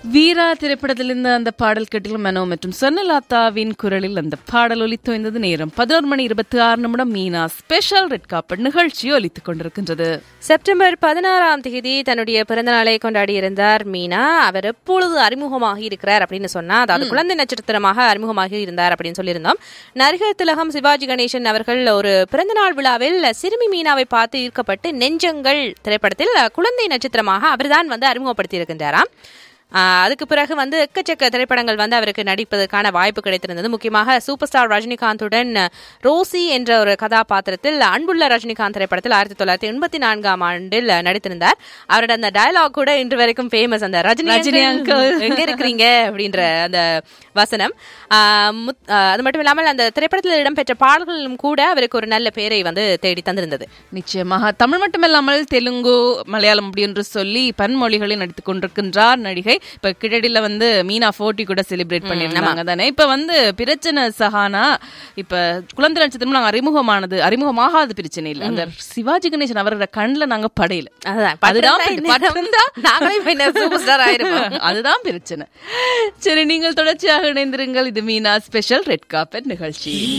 வீரா திரைப்படத்திலிருந்து அந்த பாடல் கேட்டிலும் மனோ மற்றும் சொன்னலாத்தாவின் குரலில் அந்த பாடல் ஒலித்தோய்ந்தது நேரம் பதினோரு மணி இருபத்தி ஆறு நிமிடம் மீனா ஸ்பெஷல் ரெட் காப்பட் நிகழ்ச்சி ஒலித்துக் கொண்டிருக்கின்றது செப்டம்பர் பதினாறாம் தேதி தன்னுடைய பிறந்த நாளை கொண்டாடி இருந்தார் மீனா அவர் எப்பொழுது அறிமுகமாகி இருக்கிறார் அப்படின்னு சொன்னா அதாவது குழந்தை நட்சத்திரமாக அறிமுகமாகி இருந்தார் அப்படின்னு சொல்லியிருந்தோம் நடிகர் திலகம் சிவாஜி கணேசன் அவர்கள் ஒரு பிறந்தநாள் விழாவில் சிறுமி மீனாவை பார்த்து ஈர்க்கப்பட்டு நெஞ்சங்கள் திரைப்படத்தில் குழந்தை நட்சத்திரமாக அவர்தான் வந்து அறிமுகப்படுத்தி இருக்கின்றாராம் ஆஹ் அதுக்கு பிறகு வந்து எக்கச்சக்க திரைப்படங்கள் வந்து அவருக்கு நடிப்பதற்கான வாய்ப்பு கிடைத்திருந்தது முக்கியமாக சூப்பர் ஸ்டார் ரஜினிகாந்துடன் ரோசி என்ற ஒரு கதாபாத்திரத்தில் அன்புள்ள ரஜினிகாந்த் திரைப்படத்தில் ஆயிரத்தி தொள்ளாயிரத்தி எண்பத்தி நான்காம் ஆண்டில் நடித்திருந்தார் அவரோட அந்த டயலாக் கூட இன்று வரைக்கும் ஃபேமஸ் அந்த ரஜினி ரஜினி uncle, எங்க இருக்கிறீங்க அப்படின்ற அந்த வசனம் ஆஹ் முத்- ஆஹ் அது மட்டும் இல்லாமல் அந்த திரைப்படத்தில் இடம்பெற்ற பாடல்களும் கூட அவருக்கு ஒரு நல்ல பேரை வந்து தேடி தந்திருந்தது நிச்சயமாக தமிழ் மட்டுமல்லாமல் தெலுங்கு மலையாளம் அப்படி என்று சொல்லி பன்மொழிகளில் நடித்துக் கொண்டிருக்கின்றார் நடிகை இப்ப கிழடில வந்து மீனா போட்டி கூட செலிப்ரேட் பண்ணிருந்தாங்க தானே இப்ப வந்து பிரச்சனை சஹானா இப்ப குழந்தை நட்சத்திரம் நாங்க அறிமுகமானது அறிமுகமாகாத பிரச்சனை இல்ல அந்த சிவாஜி கணேசன் அவரோட கண்ணுல நாங்க படையில அதுதான் அதுதான் பட்டிருந்தா பட்டிருந்தா நாங்களே இப்ப சூப்பர் ஸ்டார் ஆயிருப்போம் அதுதான் பிரச்சனை சரி நீங்கள் தொடர்ச்சியாக இணைந்திருங்கள் இது மீனா ஸ்பெஷல் ரெட் காப்பர் நிகழ்ச்சி